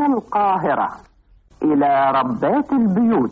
من القاهرة إلى ربات البيوت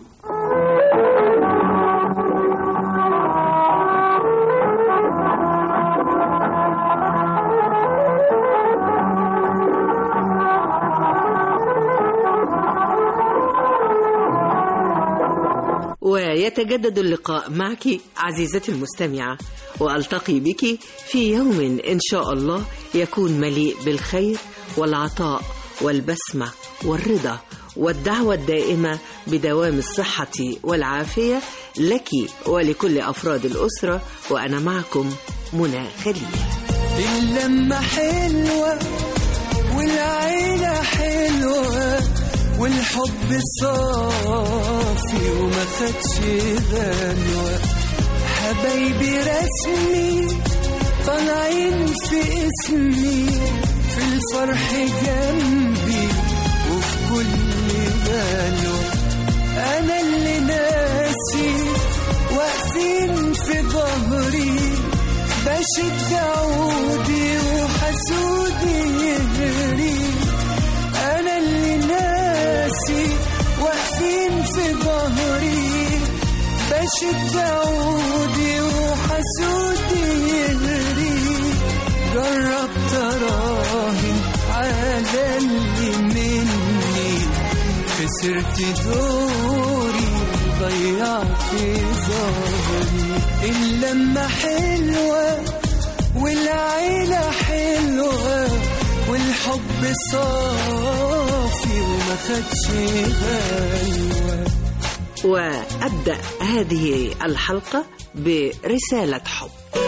ويتجدد اللقاء معك عزيزتي المستمعة وألتقي بك في يوم إن شاء الله يكون مليء بالخير والعطاء والبسمة والرضا والدعوة الدائمة بدوام الصحة والعافية لك ولكل أفراد الأسرة وأنا معكم منى خليل اللمة حلوة والعيلة حلوة والحب صافي وما خدش غنوة حبايبي رسمي طالعين في اسمي في الفرح جنبي وفي كل بلوة أنا اللي ناسي واقفين في ظهري بشد عودي وحسودي يهري أنا اللي ناسي واقفين في ظهري بشد عودي وحسودي يهري جربت أراهن على اللي مني خسرت دوري ضيعت ظهري اللمة حلوة والعيلة حلوة والحب صافي وما خدش غلوة وأبدأ هذه الحلقة برسالة حب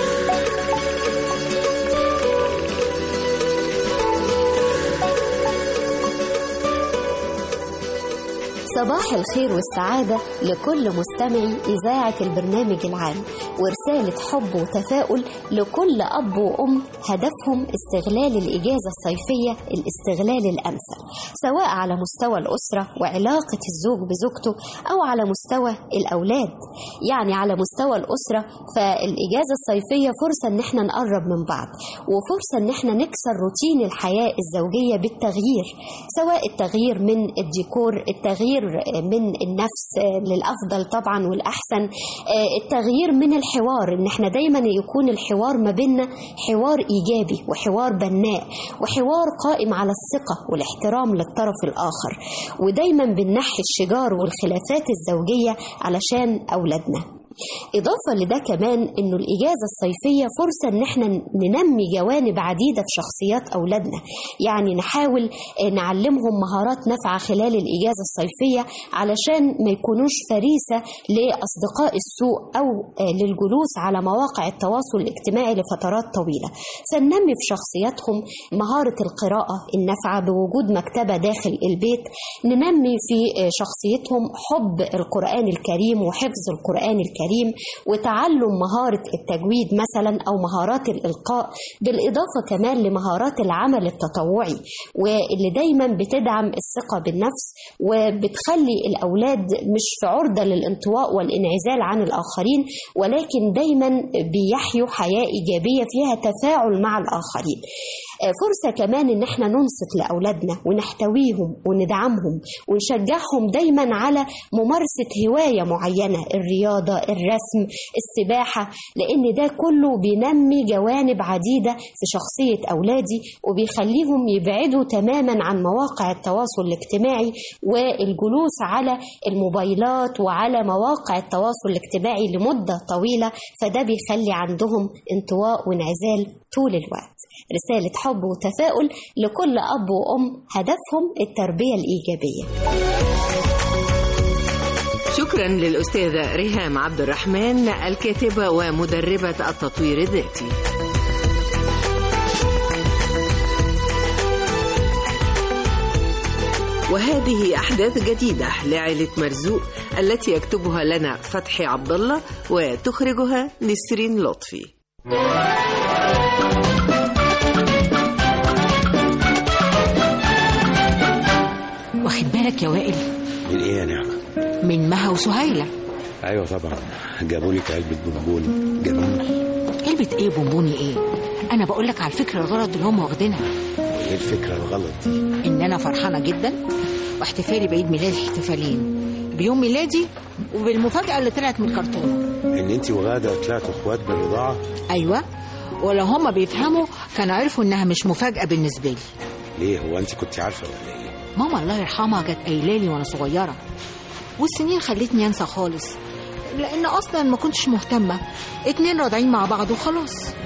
صباح الخير والسعادة لكل مستمعي إذاعة البرنامج العام ورسالة حب وتفاؤل لكل أب وأم هدفهم استغلال الإجازة الصيفية الاستغلال الأمثل سواء على مستوى الأسرة وعلاقة الزوج بزوجته أو على مستوى الأولاد يعني على مستوى الأسرة فالإجازة الصيفية فرصة إن احنا نقرب من بعض وفرصة إن احنا نكسر روتين الحياة الزوجية بالتغيير سواء التغيير من الديكور التغيير من النفس للأفضل طبعا والأحسن التغيير من الحوار إن احنا دايما يكون الحوار ما بيننا حوار إيجابي وحوار بناء وحوار قائم على الثقة والاحترام للطرف الآخر ودايما بننحي الشجار والخلافات الزوجية علشان أولادنا إضافة لده كمان إنه الإجازة الصيفية فرصة إن إحنا ننمي جوانب عديدة في شخصيات أولادنا، يعني نحاول نعلمهم مهارات نافعة خلال الإجازة الصيفية علشان ما يكونوش فريسة لأصدقاء السوء أو للجلوس على مواقع التواصل الاجتماعي لفترات طويلة، فننمي في شخصياتهم مهارة القراءة النافعة بوجود مكتبة داخل البيت، ننمي في شخصيتهم حب القرآن الكريم وحفظ القرآن الكريم الكريم وتعلم مهارة التجويد مثلا أو مهارات الإلقاء بالإضافة كمان لمهارات العمل التطوعي واللي دايما بتدعم الثقة بالنفس وبتخلي الأولاد مش في عرضة للانطواء والانعزال عن الآخرين ولكن دايما بيحيوا حياة إيجابية فيها تفاعل مع الآخرين فرصة كمان إن احنا ننصت لأولادنا ونحتويهم وندعمهم ونشجعهم دايما على ممارسة هواية معينة الرياضة الرسم السباحة لأن ده كله بينمي جوانب عديدة في شخصية أولادي وبيخليهم يبعدوا تماما عن مواقع التواصل الاجتماعي والجلوس على الموبايلات وعلى مواقع التواصل الاجتماعي لمدة طويلة فده بيخلي عندهم انطواء وانعزال طول الوقت رسالة حب وتفاؤل لكل أب وأم هدفهم التربية الإيجابية شكرا للأستاذة ريهام عبد الرحمن الكاتبة ومدربة التطوير الذاتي وهذه أحداث جديدة لعائلة مرزوق التي يكتبها لنا فتحي عبد الله وتخرجها نسرين لطفي واخد بالك يا وائل من ايه يا نعمة؟ من مها وسهيلة ايوه طبعا جابوا لك علبة بونبوني جميل علبة ايه بونبوني ايه انا بقول لك على الفكرة الغلط اللي هم واخدينها ايه الفكره الغلط دي ان انا فرحانه جدا واحتفالي بعيد ميلادي احتفالين بيوم ميلادي وبالمفاجاه اللي طلعت من الكرتونه ان انت وغاده طلعتوا اخوات بالرضاعه ايوه ولو هما بيفهموا كانوا عرفوا انها مش مفاجاه بالنسبه لي ليه هو انت كنت عارفه ولا ايه ماما الله يرحمها جت قايله لي وانا صغيره والسنين خلتني انسى خالص لان اصلا ما كنتش مهتمه اتنين راضعين مع بعض وخلاص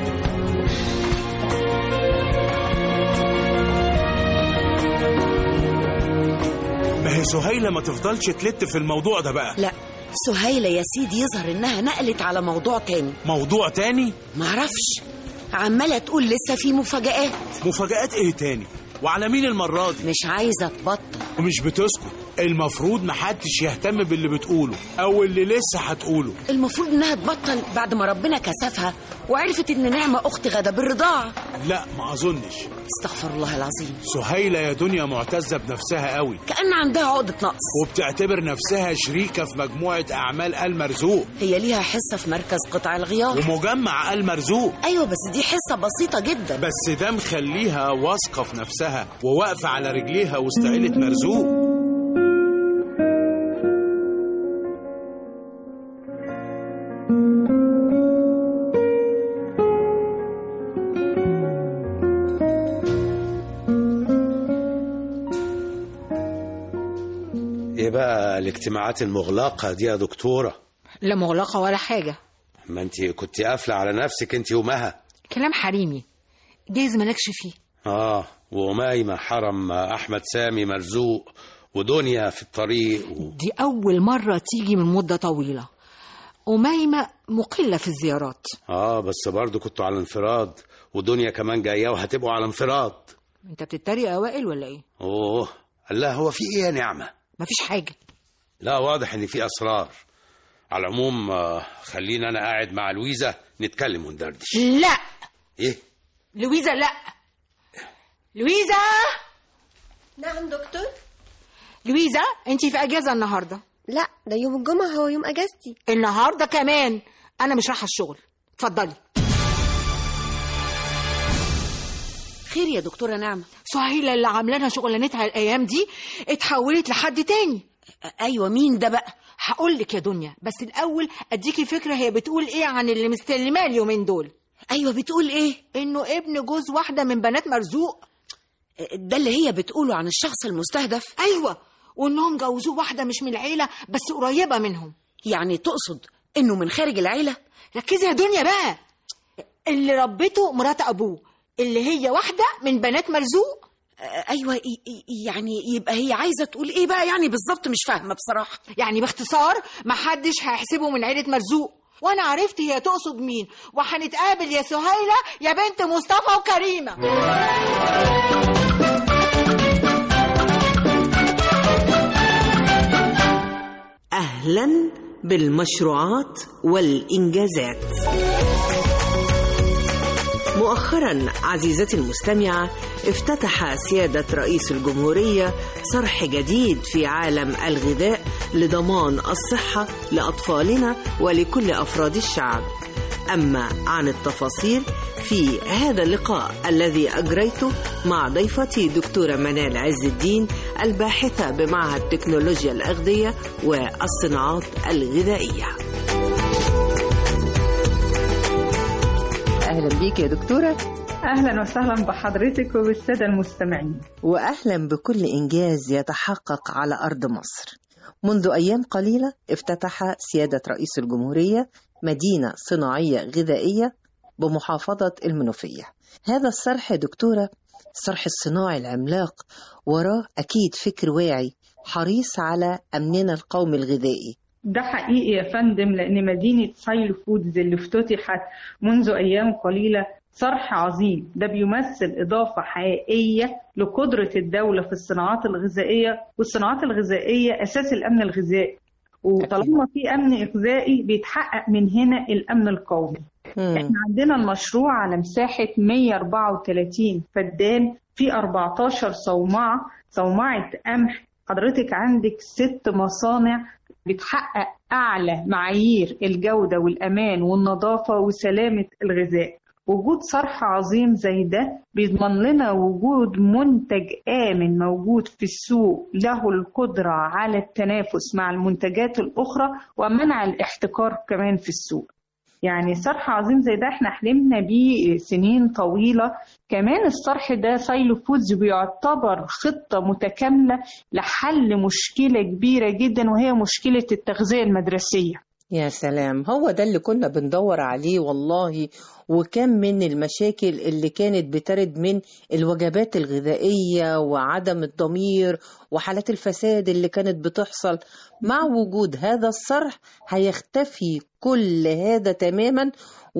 ما هي سهيلة ما تفضلش تلت في الموضوع ده بقى لا سهيلة يا سيدي يظهر انها نقلت على موضوع تاني موضوع تاني معرفش عمالة تقول لسه في مفاجآت مفاجآت ايه تاني وعلى مين المرة دي مش عايزة تبطل ومش بتسكت المفروض محدش يهتم باللي بتقوله او اللي لسه هتقوله المفروض انها تبطل بعد ما ربنا كسفها وعرفت ان نعمة اخت غدا بالرضاعة لا ما اظنش استغفر الله العظيم سهيلة يا دنيا معتزة بنفسها قوي كأن عندها عقدة نقص وبتعتبر نفسها شريكة في مجموعة أعمال آل مرزوق هي ليها حصة في مركز قطع الغيار ومجمع آل مرزوق ايوه بس دي حصة بسيطة جدا بس ده مخليها واثقة في نفسها وواقفة على رجليها وسط عيلة مرزوق ايه بقى الاجتماعات المغلقه دي يا دكتوره لا مغلقه ولا حاجه ما انت كنت قافله على نفسك انت ومها كلام حريمي جايز مالكش فيه اه ومايمه حرم احمد سامي مرزوق ودنيا في الطريق و... دي اول مره تيجي من مده طويله ومايمه مقله في الزيارات اه بس برضو كنتوا على انفراد ودنيا كمان جايه وهتبقوا على انفراد انت بتتريق يا وائل ولا ايه اوه الله هو في ايه يا نعمه مفيش حاجه لا واضح ان في اسرار على العموم آه، خلينا انا قاعد مع لويزا نتكلم وندردش لا ايه لويزا لا لويزا نعم دكتور لويزا انت في اجازه النهارده لا ده يوم الجمعة هو يوم أجازتي النهارده كمان انا مش رايحه الشغل اتفضلي خير يا دكتورة نعمة سهيلة اللي عاملانها شغلانتها الايام دي اتحولت لحد تاني ايوه مين ده بقى هقول لك يا دنيا بس الاول اديكي فكره هي بتقول ايه عن اللي مستلماه اليومين دول ايوه بتقول ايه انه ابن جوز واحده من بنات مرزوق ده اللي هي بتقوله عن الشخص المستهدف ايوه وانهم جوزوه واحده مش من العيله بس قريبه منهم يعني تقصد انه من خارج العيلة ركزي يا دنيا بقى اللي ربته مرات ابوه اللي هي واحده من بنات مرزوق آه، ايوه ي- ي- يعني يبقى هي عايزة تقول ايه بقى يعني بالظبط مش فاهمة بصراحة يعني باختصار محدش هيحسبه من عيله مرزوق وانا عرفت هي تقصد مين وهنتقابل يا سهيله يا بنت مصطفى وكريمه أهلا بالمشروعات والإنجازات مؤخرا عزيزتي المستمعة افتتح سيادة رئيس الجمهورية صرح جديد في عالم الغذاء لضمان الصحة لأطفالنا ولكل أفراد الشعب أما عن التفاصيل في هذا اللقاء الذي أجريته مع ضيفتي دكتورة منال عز الدين الباحثة بمعهد تكنولوجيا الأغذية والصناعات الغذائية أهلا بيك يا دكتورة أهلا وسهلا بحضرتك وبالسادة المستمعين وأهلا بكل إنجاز يتحقق على أرض مصر منذ أيام قليلة افتتح سيادة رئيس الجمهورية مدينة صناعية غذائية بمحافظة المنوفية هذا الصرح يا دكتورة الصرح الصناعي العملاق وراه أكيد فكر واعي حريص على أمننا القومي الغذائي ده حقيقي يا فندم لأن مدينة سايل فودز اللي افتتحت منذ أيام قليلة صرح عظيم ده بيمثل إضافة حقيقية لقدرة الدولة في الصناعات الغذائية والصناعات الغذائية أساس الأمن الغذائي وطالما في أمن غذائي بيتحقق من هنا الأمن القومي احنا عندنا المشروع على مساحة 134 فدان في 14 صومعة صومعة قمح حضرتك عندك ست مصانع بتحقق أعلى معايير الجودة والأمان والنظافة وسلامة الغذاء وجود صرح عظيم زي ده بيضمن لنا وجود منتج آمن موجود في السوق له القدرة على التنافس مع المنتجات الأخرى ومنع الاحتكار كمان في السوق يعني صرح عظيم زي ده احنا حلمنا بيه سنين طويلة كمان الصرح ده سايلو فودز بيعتبر خطة متكاملة لحل مشكلة كبيرة جدا وهي مشكلة التغذية المدرسية يا سلام هو ده اللي كنا بندور عليه والله وكم من المشاكل اللي كانت بترد من الوجبات الغذائية وعدم الضمير وحالات الفساد اللي كانت بتحصل مع وجود هذا الصرح هيختفي كل هذا تماما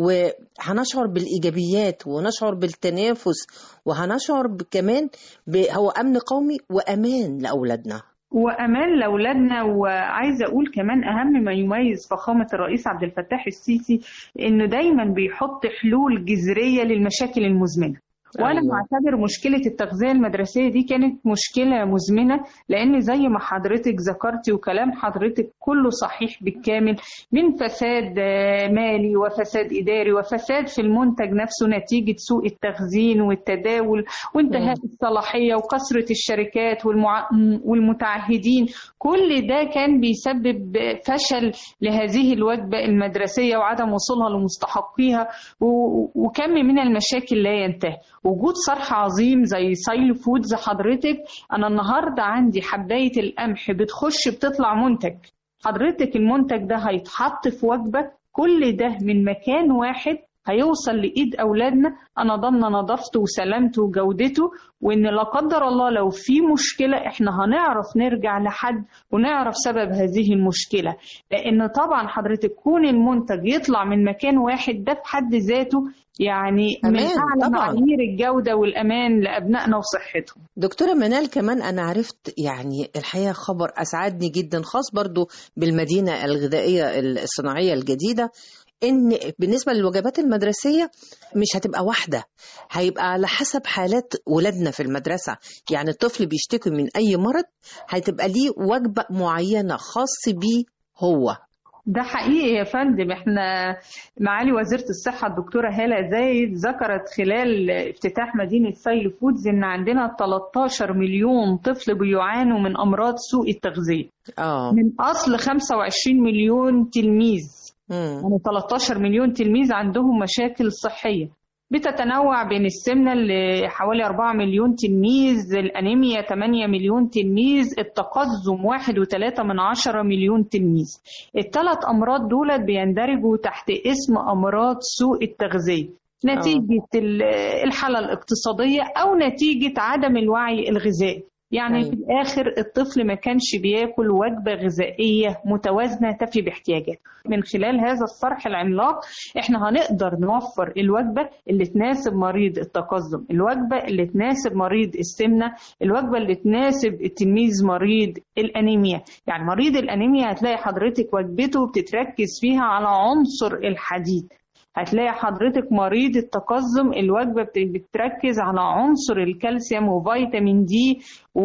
وهنشعر بالإيجابيات ونشعر بالتنافس وهنشعر كمان هو أمن قومي وأمان لأولادنا وامان لاولادنا وعايزه اقول كمان اهم ما يميز فخامه الرئيس عبد الفتاح السيسي انه دايما بيحط حلول جذريه للمشاكل المزمنه وانا أيوة. معتبر مشكله التغذيه المدرسيه دي كانت مشكله مزمنه لان زي ما حضرتك ذكرتي وكلام حضرتك كله صحيح بالكامل من فساد آه، مالي وفساد اداري وفساد في المنتج نفسه نتيجه سوء التخزين والتداول وانتهاء الصلاحيه وكثره الشركات والمع... والمتعهدين كل ده كان بيسبب فشل لهذه الوجبه المدرسيه وعدم وصولها لمستحقيها و... وكم من المشاكل لا ينتهي وجود صرح عظيم زي سايل فودز حضرتك انا النهارده عندي حبايه القمح بتخش بتطلع منتج حضرتك المنتج ده هيتحط في وجبه كل ده من مكان واحد هيوصل لايد اولادنا انا ضامنه نظافته وسلامته وجودته وان لا قدر الله لو في مشكله احنا هنعرف نرجع لحد ونعرف سبب هذه المشكله لان طبعا حضرتك كون المنتج يطلع من مكان واحد ده في حد ذاته يعني من أمان اعلى طبعاً. معايير الجوده والامان لابنائنا وصحتهم دكتورة منال كمان أنا عرفت يعني الحقيقة خبر أسعدني جدا خاص برضو بالمدينة الغذائية الصناعية الجديدة إن بالنسبة للوجبات المدرسية مش هتبقى واحدة هيبقى على حسب حالات ولادنا في المدرسة يعني الطفل بيشتكي من أي مرض هتبقى ليه وجبة معينة خاص بيه هو ده حقيقي يا فندم احنا معالي وزيرة الصحة الدكتورة هالة زايد ذكرت خلال افتتاح مدينة سايل فودز ان عندنا 13 مليون طفل بيعانوا من امراض سوء التغذية اه من اصل 25 مليون تلميذ مم. يعني 13 مليون تلميذ عندهم مشاكل صحية بتتنوع بين السمنة اللي حوالي 4 مليون تلميذ الأنيميا 8 مليون تلميذ التقزم 1.3 من 10 مليون تلميذ الثلاث أمراض دولت بيندرجوا تحت اسم أمراض سوء التغذية نتيجة ال- الحالة الاقتصادية أو نتيجة عدم الوعي الغذائي يعني أيوة. في الآخر الطفل ما كانش بياكل وجبة غذائية متوازنة تفي باحتياجاته من خلال هذا الصرح العملاق احنا هنقدر نوفر الوجبة اللي تناسب مريض التقزم الوجبة اللي تناسب مريض السمنة الوجبة اللي تناسب التلميذ مريض الأنيميا يعني مريض الأنيميا هتلاقي حضرتك وجبته بتتركز فيها على عنصر الحديد هتلاقي حضرتك مريض التقزم الوجبة بت- بتركز على عنصر الكالسيوم وفيتامين دي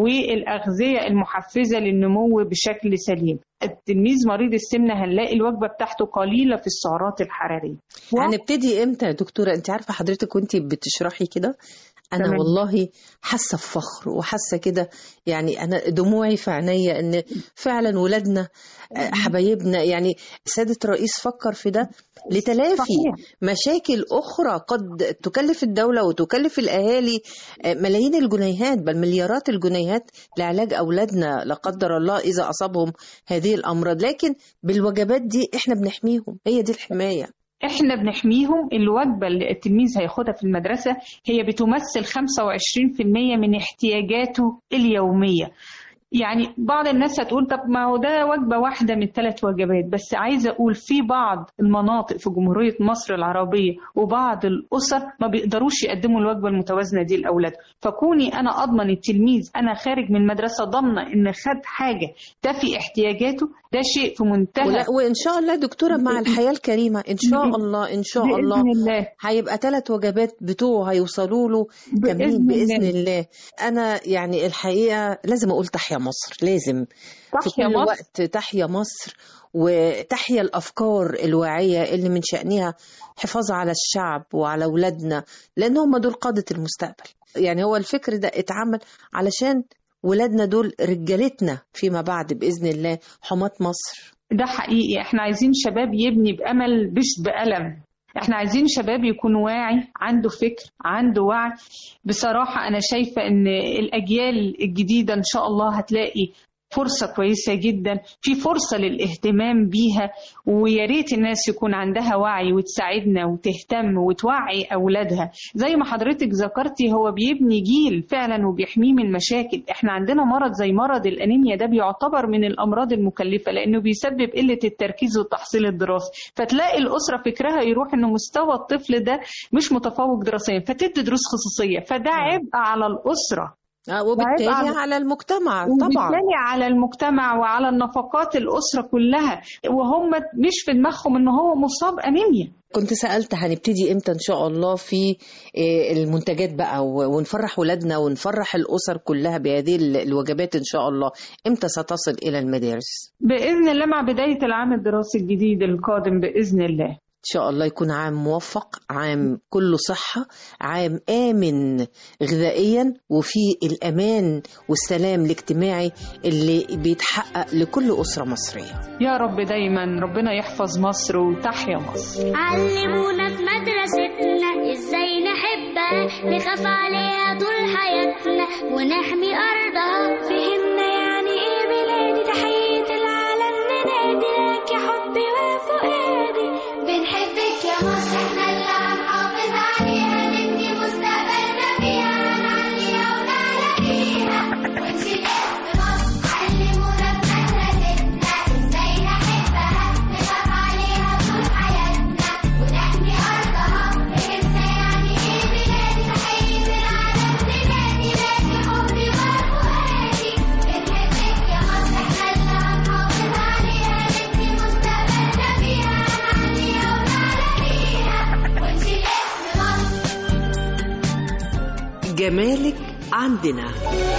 والأغذية المحفزة للنمو بشكل سليم التلميذ مريض السمنة هنلاقي الوجبة بتاعته قليلة في السعرات الحرارية هنبتدي امتى يا دكتورة انت عارفة حضرتك وانت بتشرحي كده انا تمام. والله حاسه بفخر وحاسه كده يعني انا دموعي في عينيا ان فعلا ولادنا آه، حبايبنا يعني سياده الرئيس فكر في ده لتلافي صحيح. مشاكل اخرى قد تكلف الدوله وتكلف الاهالي آه، ملايين الجنيهات بل مليارات الجنيهات لعلاج اولادنا لا قدر الله اذا اصابهم هذه الامراض لكن بالوجبات دي احنا بنحميهم هي دي الحمايه احنا بنحميهم الوجبة اللي التلميذ هياخدها في المدرسة هي بتمثل 25% من احتياجاته اليومية يعني بعض الناس هتقول طب ما هو ده وجبة واحدة من ثلاث وجبات بس عايزة أقول في بعض المناطق في جمهورية مصر العربية وبعض الأسر ما بيقدروش يقدموا الوجبة المتوازنة دي لأولادهم فكوني أنا أضمن التلميذ أنا خارج من المدرسة ضامنة إن خد حاجة تفي احتياجاته ده شيء في منتهى ولا وان شاء الله دكتوره مع الحياه الكريمه ان شاء الله ان شاء بإذن الله الله. هيبقى ثلاث وجبات بتوعه هيوصلوا له بإذن كاملين باذن الله. الله انا يعني الحقيقه لازم اقول تحيا تحيا مصر لازم في تحيا كل مصر. وقت تحيا مصر وتحيا الافكار الواعيه اللي من شانها حفاظ على الشعب وعلى اولادنا لان هم دول قاده المستقبل يعني هو الفكر ده اتعمل علشان ولادنا دول رجالتنا فيما بعد باذن الله حماة مصر ده حقيقي احنا عايزين شباب يبني بأمل مش بألم احنا عايزين شباب يكون واعي عنده فكر عنده وعي بصراحة انا شايفة ان الاجيال الجديدة ان شاء الله هتلاقي فرصة كويسة جدا في فرصة للاهتمام بيها ويا ريت الناس يكون عندها وعي وتساعدنا وتهتم وتوعي أولادها زي ما حضرتك ذكرتي هو بيبني جيل فعلا وبيحميه من مشاكل احنا عندنا مرض زي مرض الأنيميا ده بيعتبر من الأمراض المكلفة لأنه بيسبب قلة التركيز والتحصيل الدراسي فتلاقي الأسرة فكرها يروح إنه مستوى الطفل ده مش متفوق دراسيا فتدي دروس خصوصية فده عبء على الأسرة آه، وبالتالي وعيب على- على المجتمع طبعا وبالتالي على المجتمع وعلى النفقات الأسرة كلها وهم مش في دماغهم إن هو مصاب أنيميا كنت سألت هنبتدي امتى ان شاء الله في آه، المنتجات بقى و- ونفرح ولادنا ونفرح الاسر كلها بهذه ال- الوجبات ان شاء الله امتى ستصل الى المدارس بإذن الله مع بداية العام الدراسي الجديد القادم بإذن الله ان شاء الله يكون عام موفق عام كله صحة عام آمن غذائيا وفي الأمان والسلام الاجتماعي اللي بيتحقق لكل أسرة مصرية يا رب دايما ربنا يحفظ مصر وتحيا مصر علمونا في مدرستنا ازاي نحبها نخاف عليها طول حياتنا ونحمي ارضها فهمنا يعني ايه بلادي تحية العالم ننادي لك يا حبي وفؤادي بنحبك يا مصر احنا اللي هنحافظ عليها نبني مستقبلنا فيها هنعليها ونعلى ونشيل اسم مصر علمونا في مدرستنا ازاي نحبها نخاف عليها طول حياتنا ونحمي أرضها فهمنا يعني إيه بلادي تحية العالم ننادي لك يا حبي وفؤادي بنحبك يا مصر احنا اللي هنحافظ عليها نبني مستقبلنا فيها هنعليها ونعلى ونشيل اسم مصر جمالك عندنا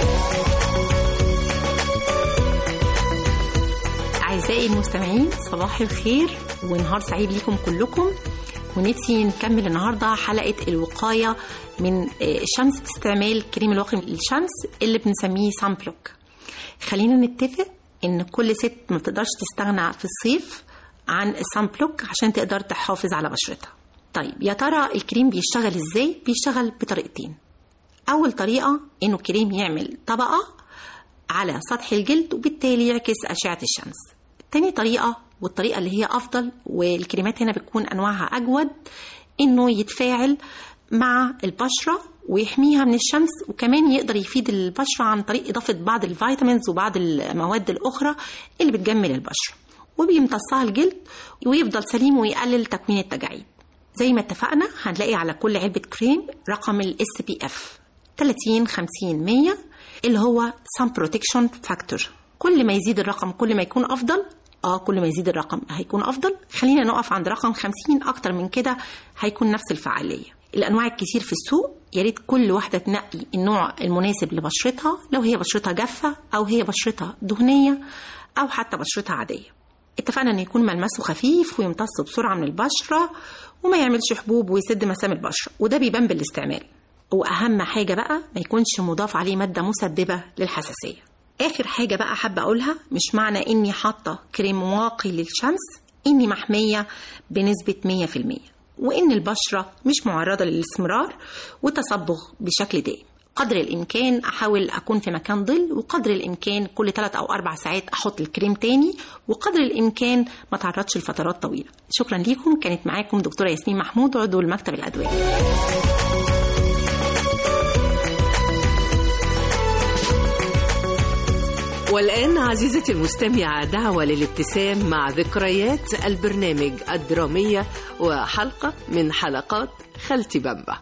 أعزائي المستمعين صباح الخير ونهار سعيد ليكم كلكم ونفسي نكمل النهاردة حلقة الوقاية من آه، الشمس باستعمال كريم الواقي للشمس اللي بنسميه سان بلوك خلينا نتفق ان كل ست ما بتقدرش تستغنى في الصيف عن السان بلوك عشان تقدر تحافظ على بشرتها طيب يا ترى الكريم بيشتغل ازاي بيشتغل بطريقتين اول طريقه انه الكريم يعمل طبقه على سطح الجلد وبالتالي يعكس اشعه الشمس تاني طريقه والطريقه اللي هي افضل والكريمات هنا بتكون انواعها اجود انه يتفاعل مع البشره ويحميها من الشمس وكمان يقدر يفيد البشره عن طريق اضافه بعض الفيتامينز وبعض المواد الاخرى اللي بتجمل البشره وبيمتصها الجلد ويفضل سليم ويقلل تكوين التجاعيد زي ما اتفقنا هنلاقي على كل علبة كريم رقم ال SPF 30 50 100 اللي هو Sun Protection Factor كل ما يزيد الرقم كل ما يكون أفضل اه كل ما يزيد الرقم هيكون أفضل خلينا نقف عند رقم 50 أكتر من كده هيكون نفس الفعالية الأنواع الكتير في السوق يا ريت كل واحدة تنقي النوع المناسب لبشرتها لو هي بشرتها جافة أو هي بشرتها دهنية أو حتى بشرتها عادية اتفقنا ان يكون ملمسه خفيف ويمتص بسرعه من البشره وما يعملش حبوب ويسد مسام البشره وده بيبان بالاستعمال واهم حاجه بقى ما يكونش مضاف عليه ماده مسببه للحساسيه اخر حاجه بقى حابه اقولها مش معنى اني حاطه كريم واقي للشمس اني محميه بنسبه 100% وان البشره مش معرضه للاستمرار والتصبغ بشكل دائم قدر الامكان احاول اكون في مكان ظل وقدر الامكان كل 3 او 4 ساعات احط الكريم تاني وقدر الامكان ما تعرضش لفترات طويله شكرا ليكم كانت معاكم دكتوره ياسمين محمود عضو المكتب الادويه والآن عزيزتي المستمعة دعوة للابتسام مع ذكريات البرنامج الدرامية وحلقة من حلقات خالتي بامبا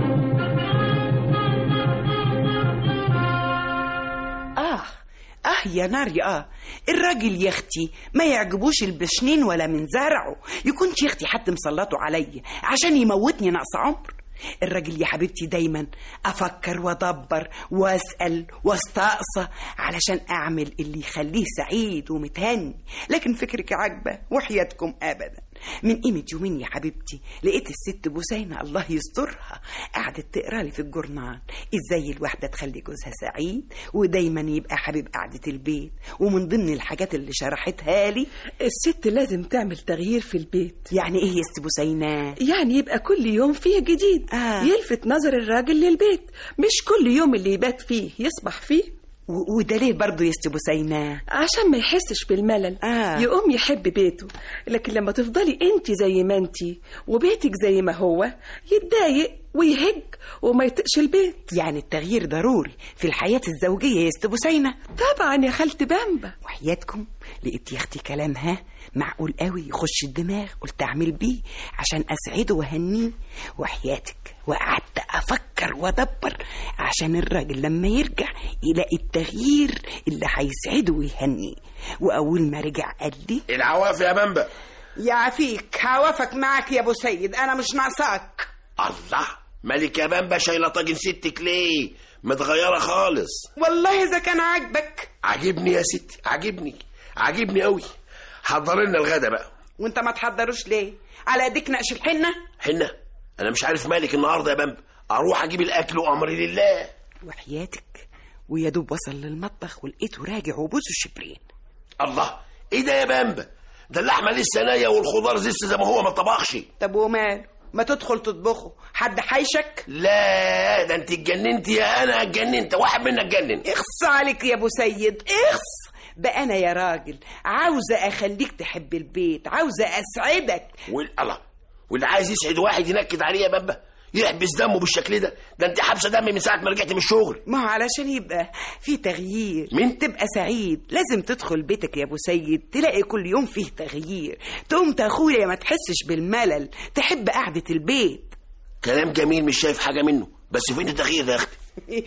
آه آه يا ناري اه الراجل يا اختي ما يعجبوش البشنين ولا من زرعه يكونش يا اختي حد مسلطه عليا عشان يموتني نقص عمر الراجل يا حبيبتي دايما افكر وادبر واسال واستقصى علشان اعمل اللي يخليه سعيد ومتهني لكن فكرك عاجبه وحياتكم ابدا من قيمة يومين يا حبيبتي لقيت الست بوسينة الله يسترها قعدت تقرا لي في الجورنال ازاي الواحدة تخلي جوزها سعيد ودايما يبقى حبيب قعدة البيت ومن ضمن الحاجات اللي شرحتها لي الست لازم تعمل تغيير في البيت يعني ايه يا ست بوسينة يعني يبقى كل يوم فيه جديد آه. يلفت نظر الراجل للبيت مش كل يوم اللي يبات فيه يصبح فيه و- وده ليه برضه يا ست بوسينة عشان ما يحسش بالملل آه. يقوم يحب بيته لكن لما تفضلي انت زي ما انت وبيتك زي ما هو يتضايق ويهج وما يطقش البيت يعني التغيير ضروري في الحياة الزوجية يا ست بوسينة طبعا يا خالتي بامبا وحياتكم لقيت يا اختي كلامها معقول قوي يخش الدماغ قلت اعمل بيه عشان اسعده واهنيه وحياتك وقعدت افكر وادبر عشان الراجل لما يرجع يلاقي التغيير اللي هيسعده ويهنيه واول ما رجع قال لي العواف يا بامبا يعافيك هوافك معاك يا ابو سيد انا مش ناقصاك الله مالك يا بامبا شايله طاجن ستك ليه متغيره خالص والله اذا كان عاجبك عاجبني يا ستي عاجبني عاجبني قوي حضر لنا الغدا بقى وانت ما تحضروش ليه على ايديك نقش الحنه حنه انا مش عارف مالك النهارده يا بامبا اروح اجيب الاكل وامري لله وحياتك ويا دوب وصل للمطبخ ولقيته راجع وبوسه شبرين الله ايه ده يا بامبا ده اللحمه لسه نيه والخضار لسه زي ما هو ما طبخش طب وماله ما تدخل تطبخه حد حيشك لا ده انت اتجننت يا انا اتجننت واحد منا اتجنن اخص عليك يا ابو سيد اخص بقى انا يا راجل عاوزه اخليك تحب البيت عاوزه اسعدك وال- الله واللي عايز يسعد واحد ينكد عليه يا بامبا يحبس دمه بالشكل ده ده انت حابسه دمي من ساعه ما رجعت من الشغل ما هو علشان يبقى في تغيير مين؟ تبقى سعيد لازم تدخل بيتك يا ابو سيد تلاقي كل يوم فيه تغيير تقوم اخويا ما تحسش بالملل تحب قعده البيت كلام جميل مش شايف حاجه منه بس فين التغيير ده يا اختي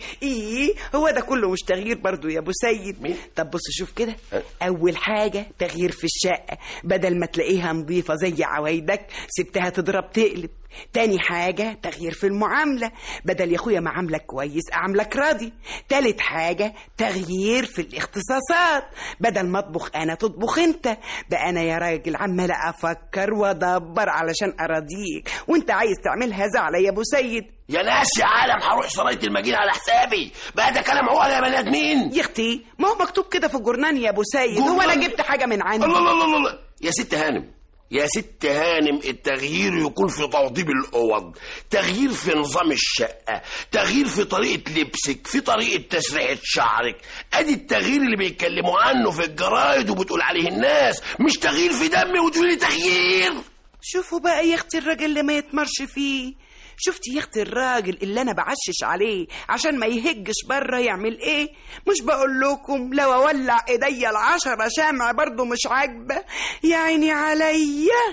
ايه هو ده كله مش تغيير برضو يا ابو سيد مين؟ طب بص شوف كده اول حاجه تغيير في الشقه بدل ما تلاقيها نظيفه زي عوايدك سبتها تضرب تقلب تاني حاجة تغيير في المعاملة بدل يا اخويا ما عاملك كويس اعملك راضي تالت حاجة تغيير في الاختصاصات بدل ما اطبخ انا تطبخ انت بقى انا يا راجل عمال افكر وادبر علشان اراضيك وانت عايز تعملها زعلة يا ابو سيد يا ناس يا عالم هروح سرايه المدينه على حسابي بقى ده كلام هو يا بني ادمين يا اختي ما هو مكتوب كده في الجرنان يا ابو سيد هو انا جبت حاجة من عندي الله الله الله الله يا ست هانم يا ست هانم التغيير يكون في توضيب الاوض تغيير في نظام الشقه تغيير في طريقه لبسك في طريقه تسريحه شعرك ادي التغيير اللي بيتكلموا عنه في الجرايد وبتقول عليه الناس مش تغيير في دمي وتقولي تغيير شوفوا بقى يا اختي الراجل اللي ما يتمرش فيه شفتي يا اختي الراجل اللي انا بعشش عليه عشان ما يهجش بره يعمل ايه مش بقول لكم لو اولع ايديا العشرة شمع برضو مش عاجبه يا عيني عليا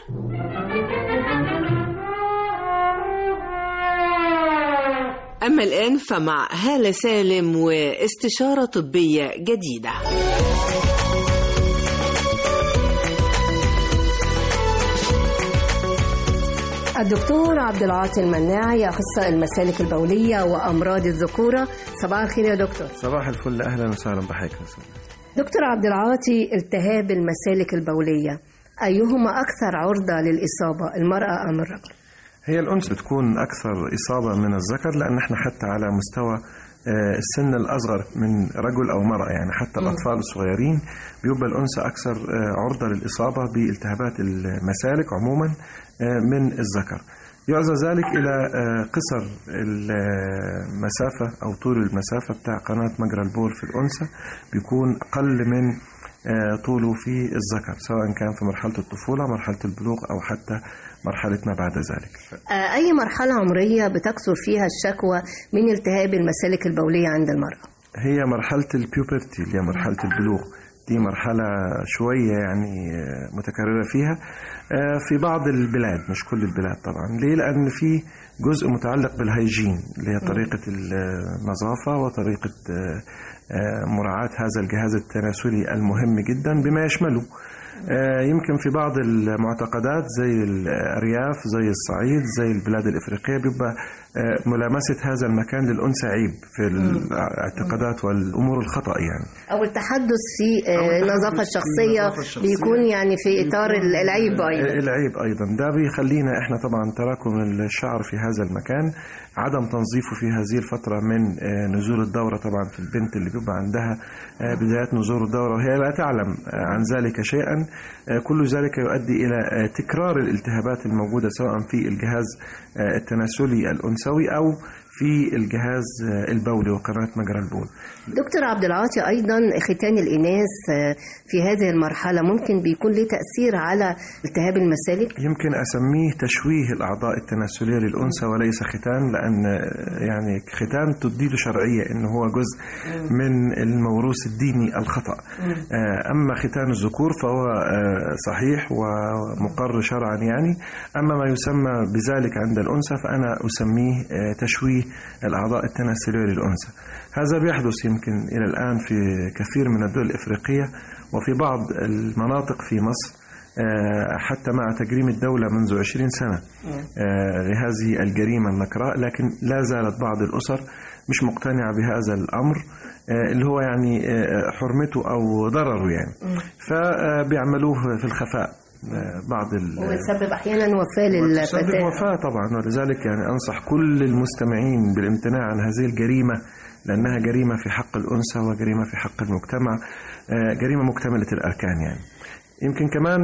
أما الآن فمع هالة سالم واستشارة طبية جديدة الدكتور عبد العاطي المناعي اخصائي المسالك البوليه وامراض الذكوره صباح الخير يا دكتور صباح الفل اهلا وسهلا بحضرتك يا أستاذ. دكتور عبد العاطي التهاب المسالك البوليه ايهما اكثر عرضه للاصابه المراه ام الرجل هي الانثى بتكون اكثر اصابه من الذكر لان احنا حتى على مستوى آه، السن الاصغر من رجل او مراه يعني حتى مم. الاطفال الصغيرين بيبقى الانثى اكثر آه، عرضه للاصابه بالتهابات المسالك عموما آه، من الذكر يعزى ذلك الى آه، قصر المسافه او طول المسافه بتاع قناه مجرى البول في الانثى بيكون اقل من آه، طوله في الذكر سواء كان في مرحله الطفوله مرحله البلوغ او حتى مرحله ما بعد ذلك آه، اي مرحله عمريه بتكثر فيها الشكوى من التهاب المسالك البوليه عند المراه هي مرحلة البيوبرتي اللي هي مرحلة البلوغ دي مرحلة شوية يعني متكررة فيها في بعض البلاد مش كل البلاد طبعا ليه لأن في جزء متعلق بالهيجين اللي هي طريقة النظافة وطريقة مراعاة هذا الجهاز التناسلي المهم جدا بما يشمله يمكن في بعض المعتقدات زي الأرياف زي الصعيد زي البلاد الإفريقية بيبقى ملامسة هذا المكان للأنثى عيب في الاعتقادات والأمور الخطأ يعني أو التحدث في النظافة الشخصية بيكون يعني في إطار العيب أيضا العيب أيضا ده بيخلينا إحنا طبعا تراكم الشعر في هذا المكان عدم تنظيفه في هذه الفترة من نزول الدورة طبعا في البنت اللي بيبقى عندها بداية نزول الدورة وهي لا تعلم عن ذلك شيئا كل ذلك يؤدي إلى تكرار الالتهابات الموجودة سواء في الجهاز التناسلي الأنثوي أو في الجهاز البولي وقناة مجرى البول دكتور عبد العاطي أيضا ختان الإناث في هذه المرحلة ممكن بيكون له تأثير على التهاب المسالك يمكن أسميه تشويه الأعضاء التناسلية للأنثى وليس ختان لأن يعني ختان تديله شرعية إنه هو جزء من الموروث الديني الخطأ أما ختان الذكور فهو صحيح ومقر شرعا يعني أما ما يسمى بذلك عند الأنثى فأنا أسميه تشويه الأعضاء التناسلية للأنثى هذا بيحدث يمكن إلى الآن في كثير من الدول الإفريقية وفي بعض المناطق في مصر حتى مع تجريم الدولة منذ 20 سنة لهذه الجريمة النكراء لكن لا زالت بعض الأسر مش مقتنعة بهذا الأمر اللي هو يعني حرمته أو ضرره يعني فبيعملوه في الخفاء بعض ال ويسبب احيانا وفاه للفتاه يسبب وفاه طبعا ولذلك يعني انصح كل المستمعين بالامتناع عن هذه الجريمه لانها جريمه في حق الانثى وجريمه في حق المجتمع جريمه مكتمله الاركان يعني يمكن كمان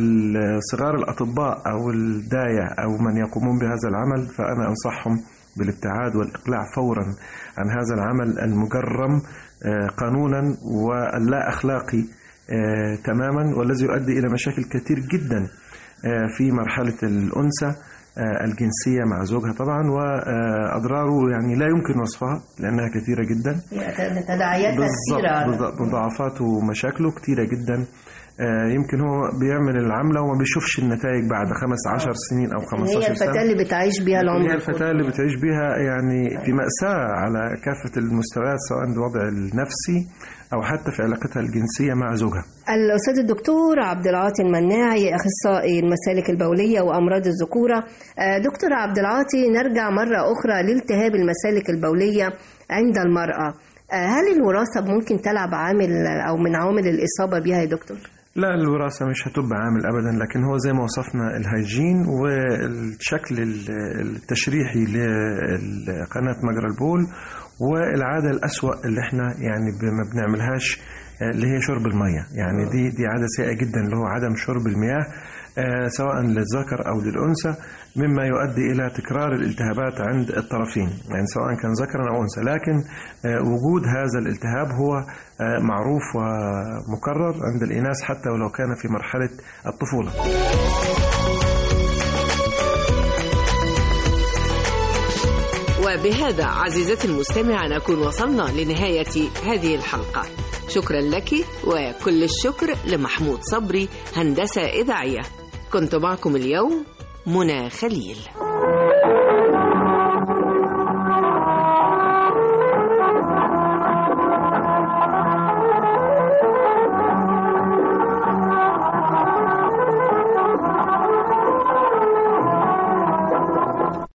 صغار الاطباء او الدايه او من يقومون بهذا العمل فانا انصحهم بالابتعاد والاقلاع فورا عن هذا العمل المجرم قانونا واللا اخلاقي آه، تماما والذي يؤدي إلى مشاكل كثير جدا آه، في مرحلة الأنثى آه، الجنسية مع زوجها طبعا وأضراره يعني لا يمكن وصفها لأنها كثيرة جدا تداعياتها كثيرة بالضبط مضاعفاته ومشاكله كثيرة جدا يمكن هو بيعمل العملة وما بيشوفش النتائج بعد خمس عشر سنين أو 15 هي سنة الفتاة اللي بتعيش بيها العمر هي الفتاة اللي بتعيش بيها يعني في مأساة على كافة المستويات سواء الوضع النفسي أو حتى في علاقتها الجنسية مع زوجها الأستاذ الدكتور عبد العاطي المناعي أخصائي المسالك البولية وأمراض الذكورة دكتور عبد العاطي نرجع مرة أخرى لالتهاب المسالك البولية عند المرأة هل الوراثة ممكن تلعب عامل أو من عوامل الإصابة بها يا دكتور؟ لا الوراثة مش هتبقى عامل أبدا لكن هو زي ما وصفنا الهيجين والشكل التشريحي لقناة مجرى البول والعادة الأسوأ اللي احنا يعني ما بنعملهاش اللي هي شرب المية يعني دي دي عادة سيئة جدا اللي هو عدم شرب المياه آه سواء للذكر أو للأنثى مما يؤدي إلى تكرار الالتهابات عند الطرفين يعني سواء كان ذكرا أو أنثى لكن آه وجود هذا الالتهاب هو آه معروف ومكرر عند الإناث حتى ولو كان في مرحلة الطفولة وبهذا عزيزتي المستمعة نكون وصلنا لنهاية هذه الحلقة شكرا لك وكل الشكر لمحمود صبري هندسة إذاعية كنت معكم اليوم منى خليل